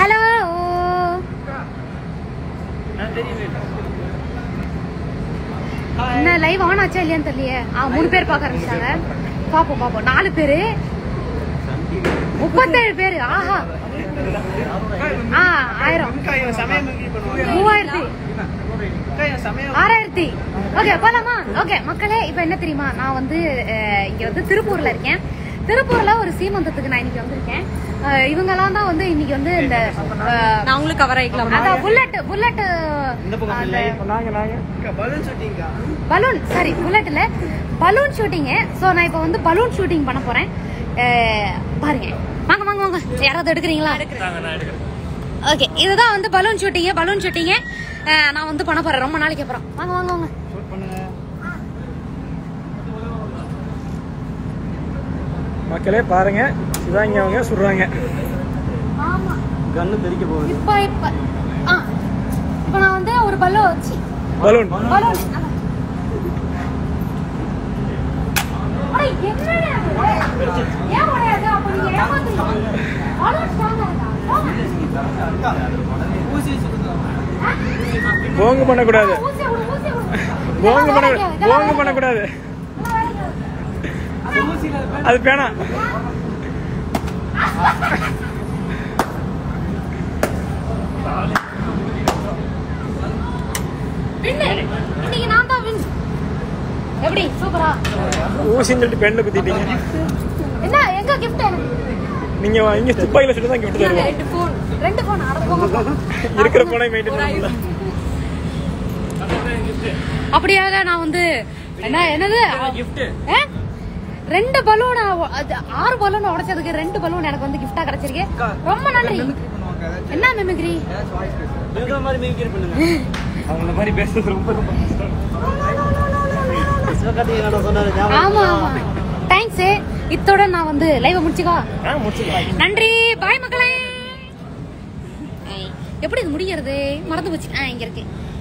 Hello என்ன live on ஆச்சா இல்லையான்னு தெரியலையே ஆ மூணு பேர் பார்க்க ஆரம்பிச்சிட்டாங்க பாப்போம் பாப்போம் நாலு பேரு முப்பத்தேழு பேரு ஆஹா ஆ ஆயிரம் மூவாயிரத்தி ஆறாயிரத்தி ஓகே போலாமா ஓகே மக்களே இப்ப என்ன தெரியுமா நான் வந்து அஹ், இங்க வந்து திருப்பூர்ல இருக்கேன் திருப்பூர்ல ஒரு சீமந்தத்துக்கு நான் இன்னைக்கு வந்திருக்கேன் அஹ், இவங்கெல்லாம் தான் வந்து இன்னைக்கு வந்து இந்த அஹ், நாங்களும் கவர் ஆயிக்கலாம் அதான் bullet bullet balloon sorry bullet இல்ல பலூன் ஷூட்டிங்கு ஸோ நான் இப்போ வந்து பலூன் ஷூட்டிங் பண்ண போறேன் அஹ், பாருங்க வாங்க வாங்க வாங்க யாராவது எடுக்கிறீங்களா ஓகே இதுதான் வந்து பலூன் ஷூட்டிங்கு பலூன் ஷூட்டிங்கு நான் வந்து பண்ண போறேன் ரொம்ப நாளைக்கு அப்புறம் வாங்க வாங்க வாங்க மக்களே பாருங்க இதான் இங்க அவங்க சுடுறாங்க ஆமா கண்ணு தெரிக்க போகுது இப்போ இப்போ ஆ இப்போ நான் வந்து ஒரு பலூன் வச்சு பலூன் பலூன் அதான். அட, என்னடா இது? ஏன் உடையாது? அப்ப நீங்க ஏமாத்துறீங்க. பலூன் strong ஆ இருக்கா? ஆ? போங்கு பண்ணக்கூடாது ஊசி விடு, ஊசி விடு. போங்கு இதெல்லாம் பண்ண வேலைக்கு- இதெல்லாம் போங்கு வேலைக்கு- பண்ணக்கூடாது இதெல்லாம் வேலைக்கு- அது பேனா வின்னு. இன்னைக்கு நான் தான் win. எப்படி சூப்பரா ஊசின்னு சொல்லிட்டு பெண்ணில் குத்திட்டீங்க என்ன எங்க கிஃப்ட் எனக்கு நீங்க இங்க துப்பாக்கில சொல்லி தான் கிஃப்ட் தருவோம் ரெண்டு போன் ரெண்டு போன் அட போங்க இருக்கிற போனை மெயின்டைன் பண்ணல அப்படியாக நான் வந்து என்ன என்னது ஆ? ரெண்டு பலூன் ஆறு பலூன் உடைச்சதுக்கு ரெண்டு பலூன் எனக்கு வந்து கிஃப்டா கிடைச்சிருக்கு ரொம்ப நன்றி என்ன மெமிக்ரி அவங்க இந்த மாதிரி பேசுறது ரொம்ப ரொம்ப கஷ்டம். ஆமா ஆமா தேங்க்ஸ் இத்தோட நான் வந்து லைவ் முடிச்சுக்கோ ஆ, முடிச்சுக்கலாம். நன்றி பாய் மக்களே ஐ, எப்படி இது முடிகிறது மறந்து போச்சு ஆ இங்க இருக்கு